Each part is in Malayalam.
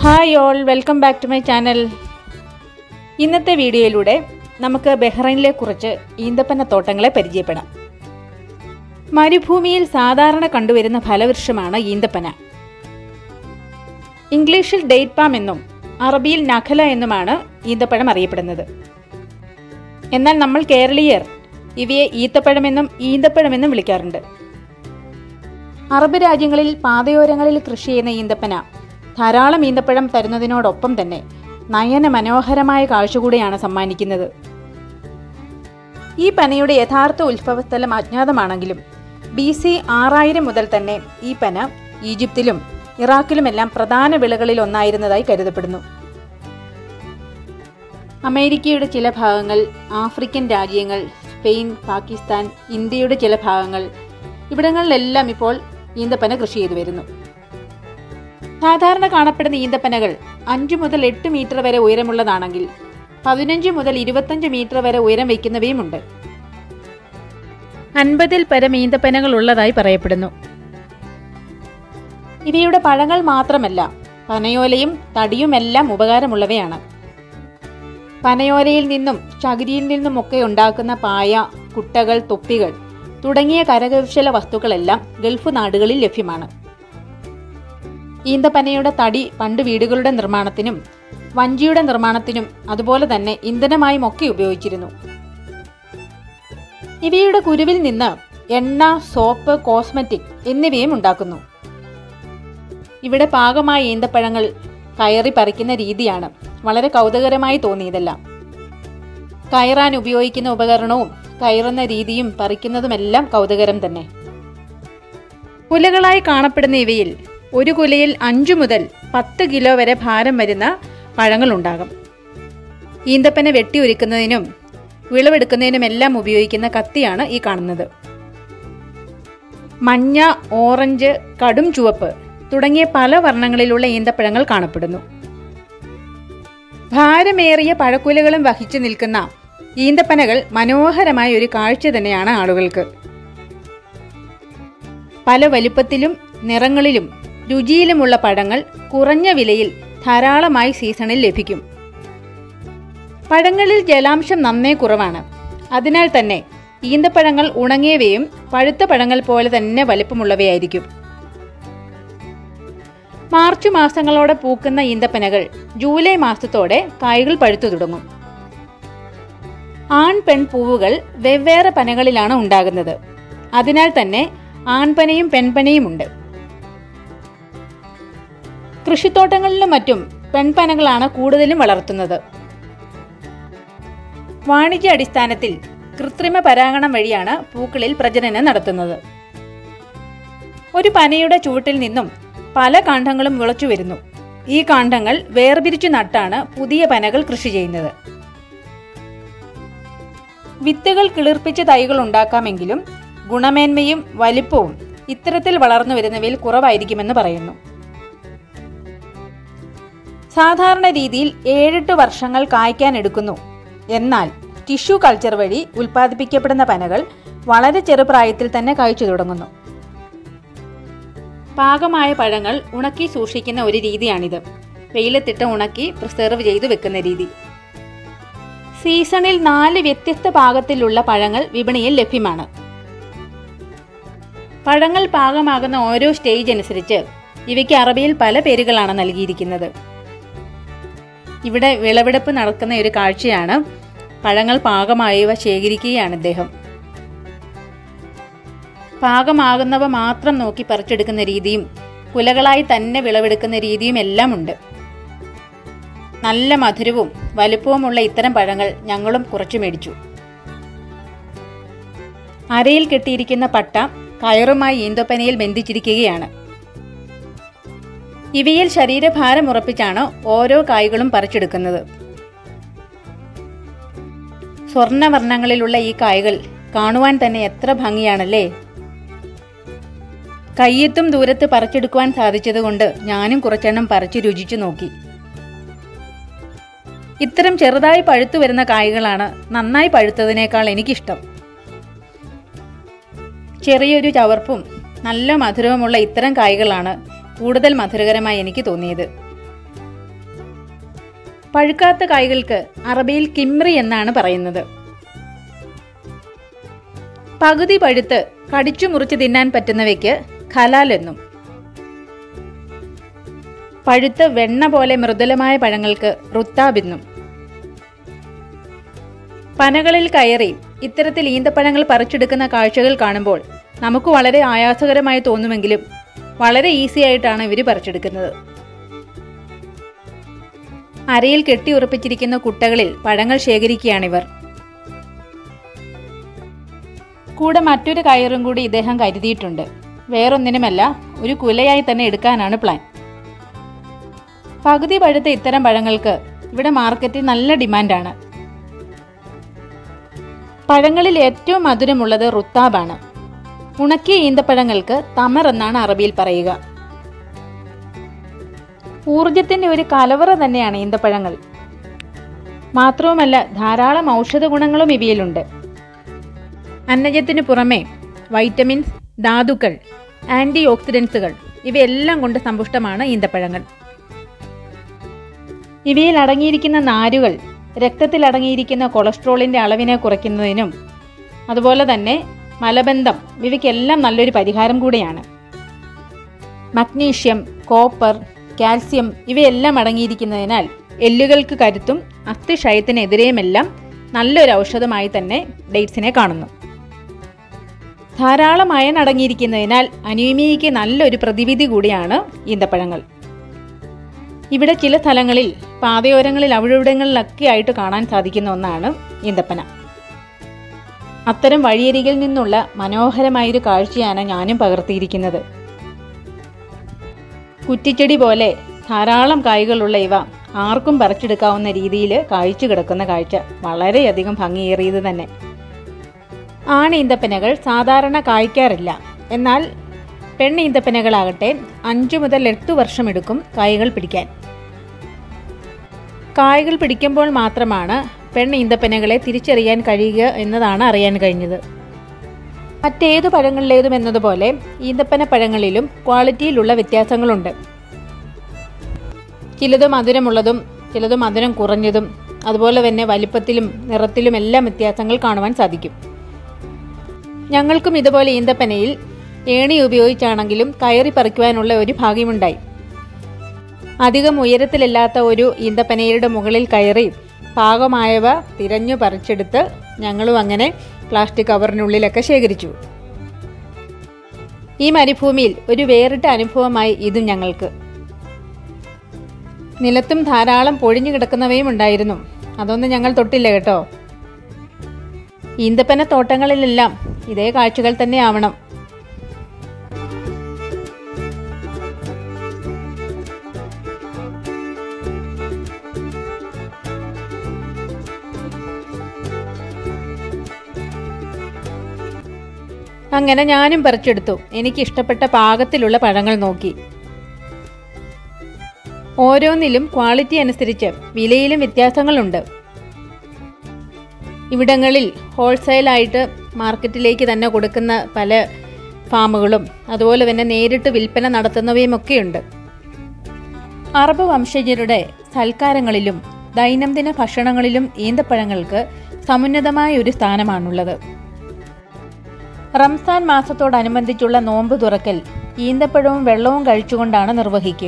hi all welcome back to my channel ഇന്നത്തെ വീഡിയോയിലൂടെ നമുക്ക് ബഹ്റൈനിലെ കുറച്ച് ഈന്തപ്പന തോട്ടങ്ങളെ പരിചയപ്പെടാം മരുഭൂമിയിൽ സാധാരണ കണ്ടുവരുന്ന ഫലവൃക്ഷമാണ് ഈന്തപ്പന ഇംഗ്ലീഷിൽ ഡേറ്റ് പാം എന്നും അറബിയിൽ നഖല എന്നുമാണ് ഈന്തപ്പഴം അറിയപ്പെടുന്നത് എന്നാൽ നമ്മൾ കേരളീയർ ഇവയെ ഈത്തപ്പഴമെന്നും ഈന്തപ്പഴമെന്നും വിളിക്കാറുണ്ട് അറബ് രാജ്യങ്ങളിൽ പാതയോരങ്ങളിൽ കൃഷി ചെയ്യുന്ന ഈന്തപ്പന ധാരാളം ഈന്തപ്പഴം തരുന്നതിനോടൊപ്പം തന്നെ നയന മനോഹരമായ കാഴ്ച കൂടിയാണ് സമ്മാനിക്കുന്നത് ഈ പനയുടെ യഥാർത്ഥ ഉത്ഭവസ്ഥലം അജ്ഞാതമാണെങ്കിലും ബി സി ആറായിരം മുതൽ തന്നെ ഈ പന ഈജിപ്തിലും ഇറാഖിലുമെല്ലാം പ്രധാന വിളകളിൽ ഒന്നായിരുന്നതായി കരുതപ്പെടുന്നു അമേരിക്കയുടെ ചില ഭാഗങ്ങൾ ആഫ്രിക്കൻ രാജ്യങ്ങൾ സ്പെയിൻ പാകിസ്ഥാൻ ഇന്ത്യയുടെ ചില ഭാഗങ്ങൾ ഇവിടങ്ങളിലെല്ലാം ഇപ്പോൾ ഈന്തപ്പന കൃഷി ചെയ്തു വരുന്നു സാധാരണ കാണപ്പെടുന്ന ഈന്തപ്പനകൾ അഞ്ചു മുതൽ എട്ട് മീറ്റർ വരെ ഉയരമുള്ളതാണെങ്കിൽ പതിനഞ്ച് മുതൽ ഇരുപത്തഞ്ച് മീറ്റർ വരെ ഉയരം വയ്ക്കുന്നവയുമുണ്ട് അൻപതിൽ പരം ഈന്തപ്പനകൾ ഉള്ളതായി പറയപ്പെടുന്നു ഇവയുടെ പഴങ്ങൾ മാത്രമല്ല പനയോലയും തടിയുമെല്ലാം ഉപകാരമുള്ളവയാണ് പനയോലയിൽ നിന്നും ചകിരിയിൽ നിന്നുമൊക്കെ ഉണ്ടാക്കുന്ന പായ കുട്ടകൾ തൊപ്പികൾ തുടങ്ങിയ കരകൗശല വസ്തുക്കളെല്ലാം ഗൾഫ് നാടുകളിൽ ലഭ്യമാണ് ഈന്തപ്പനയുടെ തടി പണ്ട് വീടുകളുടെ നിർമ്മാണത്തിനും വഞ്ചിയുടെ നിർമ്മാണത്തിനും അതുപോലെ തന്നെ ഇന്ധനമായും ഒക്കെ ഉപയോഗിച്ചിരുന്നു ഇവയുടെ കുരുവിൽ നിന്ന് എണ്ണ സോപ്പ് കോസ്മെറ്റിക് എന്നിവയും ഉണ്ടാക്കുന്നു ഇവിടെ പാകമായ ഈന്തപ്പഴങ്ങൾ കയറി പറിക്കുന്ന രീതിയാണ് വളരെ കൗതുകരമായി തോന്നിയതെല്ലാം കയറാൻ ഉപയോഗിക്കുന്ന ഉപകരണവും കയറുന്ന രീതിയും പറിക്കുന്നതുമെല്ലാം കൗതുകരം തന്നെ കുലകളായി കാണപ്പെടുന്ന ഇവയിൽ ഒരു കുലയിൽ അഞ്ചു മുതൽ പത്ത് കിലോ വരെ ഭാരം വരുന്ന പഴങ്ങളുണ്ടാകും ഈന്തപ്പന വെട്ടിയൊരുക്കുന്നതിനും വിളവെടുക്കുന്നതിനുമെല്ലാം ഉപയോഗിക്കുന്ന കത്തിയാണ് ഈ കാണുന്നത് മഞ്ഞ ഓറഞ്ച് കടും ചുവപ്പ് തുടങ്ങിയ പല വർണ്ണങ്ങളിലുള്ള ഈന്തപ്പഴങ്ങൾ കാണപ്പെടുന്നു ഭാരമേറിയ പഴക്കുലകളും വഹിച്ചു നിൽക്കുന്ന ഈന്തപ്പനകൾ മനോഹരമായ ഒരു കാഴ്ച തന്നെയാണ് ആളുകൾക്ക് പല വലിപ്പത്തിലും നിറങ്ങളിലും രുചിയിലുമുള്ള പഴങ്ങൾ കുറഞ്ഞ വിലയിൽ ധാരാളമായി സീസണിൽ ലഭിക്കും പഴങ്ങളിൽ ജലാംശം നന്നേ കുറവാണ് അതിനാൽ തന്നെ ഈന്തപ്പഴങ്ങൾ ഉണങ്ങിയവയും പഴുത്ത പഴങ്ങൾ പോലെ തന്നെ വലിപ്പമുള്ളവയായിരിക്കും മാർച്ച് മാസങ്ങളോടെ പൂക്കുന്ന ഈന്തപ്പനകൾ ജൂലൈ മാസത്തോടെ കായ്കൾ പഴുത്തു തുടങ്ങും ആൺ പെൺ പൂവുകൾ വെവ്വേറെ പനകളിലാണ് ഉണ്ടാകുന്നത് അതിനാൽ തന്നെ ആൺപനയും പെൺപനയും ഉണ്ട് കൃഷിത്തോട്ടങ്ങളിലും മറ്റും പെൺപനകളാണ് കൂടുതലും വളർത്തുന്നത് വാണിജ്യ അടിസ്ഥാനത്തിൽ കൃത്രിമ പരാഗണം വഴിയാണ് പൂക്കളിൽ പ്രജനനം നടത്തുന്നത് ഒരു പനയുടെ ചുവട്ടിൽ നിന്നും പല കാണ്ഡങ്ങളും മുളച്ചു വരുന്നു ഈ കാണ്ഡങ്ങൾ വേർപിരിച്ചു നട്ടാണ് പുതിയ പനകൾ കൃഷി ചെയ്യുന്നത് വിത്തുകൾ കിളിർപ്പിച്ച തൈകൾ ഉണ്ടാക്കാമെങ്കിലും ഗുണമേന്മയും വലിപ്പവും ഇത്തരത്തിൽ വളർന്നു വരുന്നവയിൽ കുറവായിരിക്കുമെന്ന് പറയുന്നു സാധാരണ രീതിയിൽ ഏഴെട്ട് വർഷങ്ങൾ കായ്ക്കാൻ എടുക്കുന്നു എന്നാൽ ടിഷ്യൂ കൾച്ചർ വഴി ഉൽപ്പാദിപ്പിക്കപ്പെടുന്ന പനകൾ വളരെ ചെറുപ്രായത്തിൽ തന്നെ കായ്ച്ചു തുടങ്ങുന്നു പാകമായ പഴങ്ങൾ ഉണക്കി സൂക്ഷിക്കുന്ന ഒരു രീതിയാണിത് വെയിലത്തിട്ട് ഉണക്കി പ്രിസർവ് ചെയ്തു വെക്കുന്ന രീതി സീസണിൽ നാല് വ്യത്യസ്ത പാകത്തിലുള്ള പഴങ്ങൾ വിപണിയിൽ ലഭ്യമാണ് പഴങ്ങൾ പാകമാകുന്ന ഓരോ സ്റ്റേജ് അനുസരിച്ച് ഇവയ്ക്ക് അറബിയിൽ പല പേരുകളാണ് നൽകിയിരിക്കുന്നത് ഇവിടെ വിളവെടുപ്പ് നടക്കുന്ന ഒരു കാഴ്ചയാണ് പഴങ്ങൾ പാകമായവ ശേഖരിക്കുകയാണ് അദ്ദേഹം പാകമാകുന്നവ മാത്രം നോക്കി പറിച്ചെടുക്കുന്ന രീതിയും കുലകളായി തന്നെ വിളവെടുക്കുന്ന രീതിയും എല്ലാം ഉണ്ട് നല്ല മധുരവും വലുപ്പവുമുള്ള ഇത്തരം പഴങ്ങൾ ഞങ്ങളും കുറച്ചു മേടിച്ചു അരയിൽ കെട്ടിയിരിക്കുന്ന പട്ട കയറുമായി ഈന്തപ്പനയിൽ ബന്ധിച്ചിരിക്കുകയാണ് ഇവയിൽ ശരീരഭാരം ഉറപ്പിച്ചാണ് ഓരോ കായ്കളും പറിച്ചെടുക്കുന്നത് സ്വർണ്ണവർണ്ണങ്ങളിലുള്ള ഈ കായ്കൾ കാണുവാൻ തന്നെ എത്ര ഭംഗിയാണല്ലേ കയ്യെത്തും ദൂരത്ത് പറിച്ചെടുക്കുവാൻ സാധിച്ചതുകൊണ്ട് ഞാനും കുറച്ചെണ്ണം പറിച്ചു രുചിച്ചു നോക്കി ഇത്തരം ചെറുതായി പഴുത്തു വരുന്ന കായ്കളാണ് നന്നായി പഴുത്തതിനേക്കാൾ എനിക്കിഷ്ടം ചെറിയൊരു ചവർപ്പും നല്ല മധുരവുമുള്ള ഇത്തരം കായ്കളാണ് കൂടുതൽ മധുരകരമായി എനിക്ക് തോന്നിയത് പഴുക്കാത്ത കായ്കൾക്ക് അറബിയിൽ കിമ്രി എന്നാണ് പറയുന്നത് പകുതി പഴുത്ത് കടിച്ചു മുറിച്ച് തിന്നാൻ പറ്റുന്നവയ്ക്ക് ഖലാൽ എന്നും പഴുത്ത വെണ്ണ പോലെ മൃദുലമായ പഴങ്ങൾക്ക് റുത്താബെന്നും പനകളിൽ കയറി ഇത്തരത്തിൽ ഈന്തപ്പഴങ്ങൾ പറിച്ചെടുക്കുന്ന കാഴ്ചകൾ കാണുമ്പോൾ നമുക്ക് വളരെ ആയാസകരമായി തോന്നുമെങ്കിലും വളരെ ഈസി ആയിട്ടാണ് ഇവർ പറിച്ചെടുക്കുന്നത് അരയിൽ കെട്ടിയുറപ്പിച്ചിരിക്കുന്ന കുട്ടകളിൽ പഴങ്ങൾ ശേഖരിക്കുകയാണിവർ കൂടെ മറ്റൊരു കയറും കൂടി ഇദ്ദേഹം കരുതിയിട്ടുണ്ട് വേറൊന്നിനുമല്ല ഒരു കുലയായി തന്നെ എടുക്കാനാണ് പ്ലാൻ പകുതി പഴുത്ത ഇത്തരം പഴങ്ങൾക്ക് ഇവിടെ മാർക്കറ്റിൽ നല്ല ഡിമാൻഡാണ് പഴങ്ങളിൽ ഏറ്റവും മധുരമുള്ളത് റുത്താബാണ് ഉണക്കിയ ഈന്തപ്പഴങ്ങൾക്ക് തമർ എന്നാണ് അറബിയിൽ പറയുക ഊർജത്തിന്റെ ഒരു കലവറ തന്നെയാണ് ഈന്തപ്പഴങ്ങൾ മാത്രവുമല്ല ധാരാളം ഔഷധ ഗുണങ്ങളും ഇവയിലുണ്ട് അന്നജത്തിന് പുറമെ വൈറ്റമിൻസ് ധാതുക്കൾ ആന്റി ഓക്സിഡൻസുകൾ ഇവയെല്ലാം കൊണ്ട് സമ്പുഷ്ടമാണ് ഈന്തപ്പഴങ്ങൾ ഇവയിൽ അടങ്ങിയിരിക്കുന്ന നാരുകൾ രക്തത്തിൽ അടങ്ങിയിരിക്കുന്ന കൊളസ്ട്രോളിന്റെ അളവിനെ കുറയ്ക്കുന്നതിനും അതുപോലെ തന്നെ മലബന്ധം ഇവയ്ക്കെല്ലാം നല്ലൊരു പരിഹാരം കൂടിയാണ് മഗ്നീഷ്യം കോപ്പർ കാൽസ്യം ഇവയെല്ലാം അടങ്ങിയിരിക്കുന്നതിനാൽ എല്ലുകൾക്ക് കരുത്തും അസ്ഥിക്ഷയത്തിനെതിരെയുമെല്ലാം നല്ലൊരു ഔഷധമായി തന്നെ ഡേറ്റ്സിനെ കാണുന്നു ധാരാളം അയൺ അടങ്ങിയിരിക്കുന്നതിനാൽ അനീമിയയ്ക്ക് നല്ലൊരു പ്രതിവിധി കൂടിയാണ് ഈന്തപ്പഴങ്ങൾ ഇവിടെ ചില സ്ഥലങ്ങളിൽ പാതയോരങ്ങളിൽ അവിടെവിടങ്ങളിലൊക്കെ ആയിട്ട് കാണാൻ സാധിക്കുന്ന ഒന്നാണ് ഈന്തപ്പന അത്തരം വഴിയരികിൽ നിന്നുള്ള മനോഹരമായൊരു കാഴ്ചയാണ് ഞാനും പകർത്തിയിരിക്കുന്നത് കുറ്റിച്ചെടി പോലെ ധാരാളം കായ്കളുള്ള ഇവ ആർക്കും പറിച്ചെടുക്കാവുന്ന രീതിയിൽ കായ്ച്ചു കിടക്കുന്ന കാഴ്ച വളരെയധികം ഭംഗിയേറിയത് തന്നെ ആണീന്തപ്പനകൾ സാധാരണ കായ്ക്കാറില്ല എന്നാൽ പെണ്ണീന്തപ്പനകളാകട്ടെ അഞ്ചു മുതൽ എട്ട് വർഷമെടുക്കും കായ്കൾ പിടിക്കാൻ കായ്കൾ പിടിക്കുമ്പോൾ മാത്രമാണ് പെണ്ണീന്തപ്പനകളെ തിരിച്ചറിയാൻ കഴിയുക എന്നതാണ് അറിയാൻ കഴിഞ്ഞത് മറ്റേതു പഴങ്ങളിലേതും എന്നതുപോലെ ഈന്തപ്പന പഴങ്ങളിലും ക്വാളിറ്റിയിലുള്ള വ്യത്യാസങ്ങളുണ്ട് ചിലത് മധുരമുള്ളതും ചിലത് മധുരം കുറഞ്ഞതും അതുപോലെ തന്നെ വലിപ്പത്തിലും നിറത്തിലും എല്ലാം വ്യത്യാസങ്ങൾ കാണുവാൻ സാധിക്കും ഞങ്ങൾക്കും ഇതുപോലെ ഈന്തപ്പനയിൽ ഏണി ഉപയോഗിച്ചാണെങ്കിലും കയറി പറിക്കുവാനുള്ള ഒരു ഭാഗ്യമുണ്ടായി അധികം ഉയരത്തിലില്ലാത്ത ഒരു ഈന്തപ്പനയുടെ മുകളിൽ കയറി പാകമായവ തിരഞ്ഞു പറിച്ചെടുത്ത് ഞങ്ങളും അങ്ങനെ പ്ലാസ്റ്റിക് കവറിനുള്ളിലൊക്കെ ശേഖരിച്ചു ഈ മരുഭൂമിയിൽ ഒരു വേറിട്ട അനുഭവമായി ഇതും ഞങ്ങൾക്ക് നിലത്തും ധാരാളം പൊഴിഞ്ഞു കിടക്കുന്നവയും ഉണ്ടായിരുന്നു അതൊന്നും ഞങ്ങൾ തൊട്ടില്ല കേട്ടോ ഈന്തപ്പന തോട്ടങ്ങളിലെല്ലാം ഇതേ കാഴ്ചകൾ തന്നെ ആവണം അങ്ങനെ ഞാനും പറിച്ചെടുത്തു എനിക്ക് ഇഷ്ടപ്പെട്ട പാകത്തിലുള്ള പഴങ്ങൾ നോക്കി ഓരോന്നിലും ക്വാളിറ്റി അനുസരിച്ച് വിലയിലും വ്യത്യാസങ്ങളുണ്ട് ഇവിടങ്ങളിൽ ഹോൾസെയിലായിട്ട് മാർക്കറ്റിലേക്ക് തന്നെ കൊടുക്കുന്ന പല ഫാമുകളും അതുപോലെ തന്നെ നേരിട്ട് വിൽപ്പന നടത്തുന്നവയുമൊക്കെയുണ്ട് അറബ് വംശജരുടെ സൽക്കാരങ്ങളിലും ദൈനംദിന ഭക്ഷണങ്ങളിലും ഈന്തപ്പഴങ്ങൾക്ക് സമുന്നതമായ ഒരു സ്ഥാനമാണുള്ളത് റംസാൻ മാസത്തോടനുബന്ധിച്ചുള്ള നോമ്പ് തുറക്കൽ ഈന്തപ്പഴവും വെള്ളവും കഴിച്ചുകൊണ്ടാണ് നിർവഹിക്കുക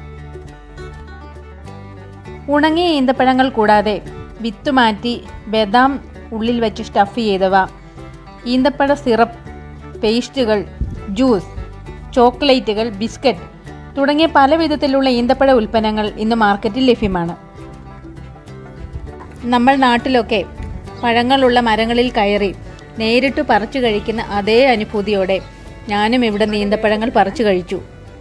ഉണങ്ങിയ ഈന്തപ്പഴങ്ങൾ കൂടാതെ വിത്ത് മാറ്റി ബദാം ഉള്ളിൽ വെച്ച് സ്റ്റഫ് ചെയ്തവ ഈന്തപ്പഴ സിറപ്പ് പേസ്റ്റുകൾ ജ്യൂസ് ചോക്ലേറ്റുകൾ ബിസ്ക്കറ്റ് തുടങ്ങിയ പല വിധത്തിലുള്ള ഈന്തപ്പഴ ഉൽപ്പന്നങ്ങൾ ഇന്ന് മാർക്കറ്റിൽ ലഭ്യമാണ് നമ്മൾ നാട്ടിലൊക്കെ പഴങ്ങളുള്ള മരങ്ങളിൽ കയറി നേരിട്ട് പറിച്ചു കഴിക്കുന്ന അതേ അനുഭൂതിയോടെ ഞാനും ഇവിടെ നീന്തപ്പഴങ്ങൾ പറിച്ചു കഴിച്ചു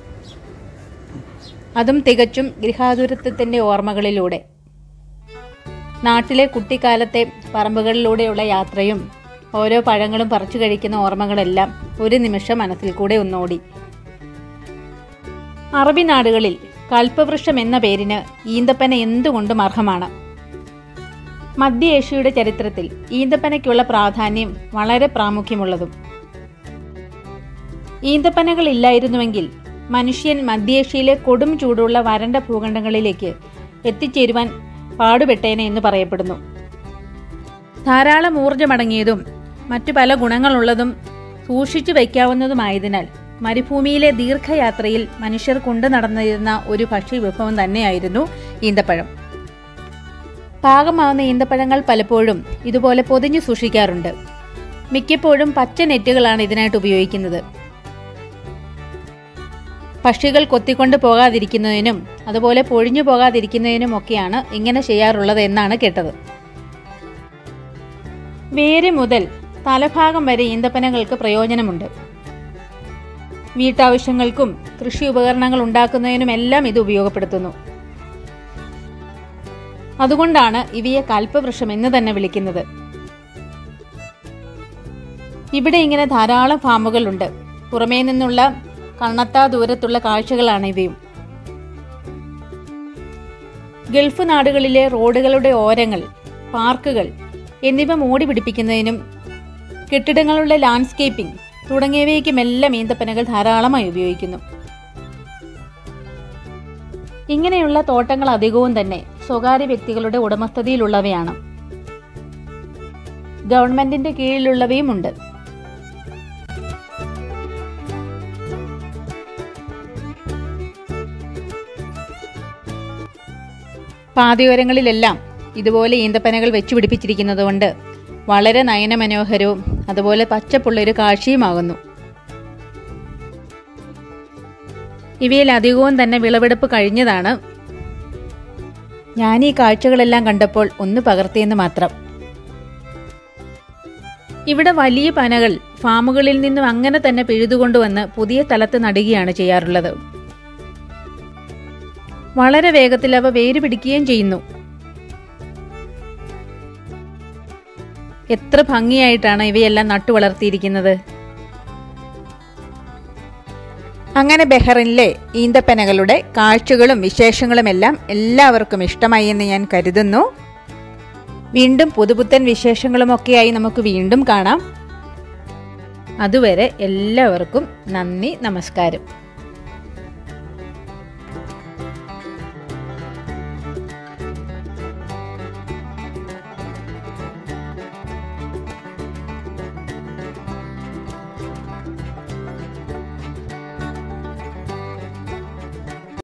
അതും തികച്ചും ഗൃഹാതുരത്വത്തിൻ്റെ ഓർമ്മകളിലൂടെ നാട്ടിലെ കുട്ടിക്കാലത്തെ പറമ്പുകളിലൂടെയുള്ള യാത്രയും ഓരോ പഴങ്ങളും പറിച്ചു കഴിക്കുന്ന ഓർമ്മകളെല്ലാം ഒരു നിമിഷം മനസ്സിൽ കൂടെ ഒന്നോടി അറബി നാടുകളിൽ കൽപ്പവൃക്ഷം എന്ന പേരിന് ഈന്തപ്പന എന്തുകൊണ്ടും അർഹമാണ് മധ്യ ഏഷ്യയുടെ ചരിത്രത്തിൽ ഈന്തപ്പനയ്ക്കുള്ള പ്രാധാന്യം വളരെ പ്രാമുഖ്യമുള്ളതും ഈന്തപ്പനകൾ ഇല്ലായിരുന്നുവെങ്കിൽ മനുഷ്യൻ മധ്യേഷ്യയിലെ കൊടും ചൂടുള്ള വരണ്ട ഭൂഖണ്ഡങ്ങളിലേക്ക് എത്തിച്ചേരുവാൻ പാടുപെട്ടേനെ എന്ന് പറയപ്പെടുന്നു ധാരാളം ഊർജ്ജമടങ്ങിയതും മറ്റു പല ഗുണങ്ങളുള്ളതും സൂക്ഷിച്ചു വയ്ക്കാവുന്നതുമായതിനാൽ മരുഭൂമിയിലെ ദീർഘയാത്രയിൽ മനുഷ്യർ കൊണ്ടു നടന്നിരുന്ന ഒരു ഭക്ഷ്യ വിഭവം തന്നെയായിരുന്നു ഈന്തപ്പഴം പാകമാവുന്ന ഈന്തപ്പഴങ്ങൾ പലപ്പോഴും ഇതുപോലെ പൊതിഞ്ഞു സൂക്ഷിക്കാറുണ്ട് മിക്കപ്പോഴും പച്ച നെറ്റുകളാണ് ഇതിനായിട്ട് ഉപയോഗിക്കുന്നത് പക്ഷികൾ കൊത്തിക്കൊണ്ട് പോകാതിരിക്കുന്നതിനും അതുപോലെ പൊഴിഞ്ഞു പോകാതിരിക്കുന്നതിനും ഒക്കെയാണ് ഇങ്ങനെ ചെയ്യാറുള്ളത് എന്നാണ് കേട്ടത് വേര് മുതൽ തലഭാഗം വരെ ഈന്തപ്പനകൾക്ക് പ്രയോജനമുണ്ട് വീട്ടാവശ്യങ്ങൾക്കും കൃഷി ഉപകരണങ്ങൾ ഉണ്ടാക്കുന്നതിനുമെല്ലാം ഇത് ഉപയോഗപ്പെടുത്തുന്നു അതുകൊണ്ടാണ് ഇവയെ കൽപ്പവൃക്ഷം എന്ന് തന്നെ വിളിക്കുന്നത് ഇവിടെ ഇങ്ങനെ ധാരാളം ഫാമുകളുണ്ട് പുറമേ നിന്നുള്ള കണ്ണത്താ ദൂരത്തുള്ള കാഴ്ചകളാണ് ഇവയും ഗൾഫ് നാടുകളിലെ റോഡുകളുടെ ഓരങ്ങൾ പാർക്കുകൾ എന്നിവ മൂടി പിടിപ്പിക്കുന്നതിനും കെട്ടിടങ്ങളുടെ ലാൻഡ്സ്കേപ്പിംഗ് തുടങ്ങിയവയ്ക്കുമെല്ലാം ഈന്തപ്പനകൾ ധാരാളമായി ഉപയോഗിക്കുന്നു ഇങ്ങനെയുള്ള തോട്ടങ്ങൾ അധികവും തന്നെ സ്വകാര്യ വ്യക്തികളുടെ ഉടമസ്ഥതയിലുള്ളവയാണ് ഗവൺമെന്റിന്റെ കീഴിലുള്ളവയും ഉണ്ട് പാതയോരങ്ങളിലെല്ലാം ഇതുപോലെ ഈന്തപ്പനകൾ വെച്ചു പിടിപ്പിച്ചിരിക്കുന്നതുകൊണ്ട് വളരെ നയനമനോഹരവും അതുപോലെ പച്ചപ്പുള്ളൊരു കാഴ്ചയുമാകുന്നു ഇവയിൽ അധികവും തന്നെ വിളവെടുപ്പ് കഴിഞ്ഞതാണ് ഞാൻ ഈ കാഴ്ചകളെല്ലാം കണ്ടപ്പോൾ ഒന്ന് പകർത്തിയെന്ന് മാത്രം ഇവിടെ വലിയ പനകൾ ഫാമുകളിൽ നിന്നും അങ്ങനെ തന്നെ പിഴുതുകൊണ്ടുവന്ന് പുതിയ സ്ഥലത്ത് നടുകയാണ് ചെയ്യാറുള്ളത് വളരെ വേഗത്തിൽ അവ വേര് പിടിക്കുകയും ചെയ്യുന്നു എത്ര ഭംഗിയായിട്ടാണ് ഇവയെല്ലാം നട്ടു വളർത്തിയിരിക്കുന്നത് അങ്ങനെ ബെഹറിനിലെ ഈന്തപ്പനകളുടെ കാഴ്ചകളും വിശേഷങ്ങളും എല്ലാം എല്ലാവർക്കും ഇഷ്ടമായി എന്ന് ഞാൻ കരുതുന്നു വീണ്ടും പുതുപുത്തൻ വിശേഷങ്ങളുമൊക്കെയായി നമുക്ക് വീണ്ടും കാണാം അതുവരെ എല്ലാവർക്കും നന്ദി നമസ്കാരം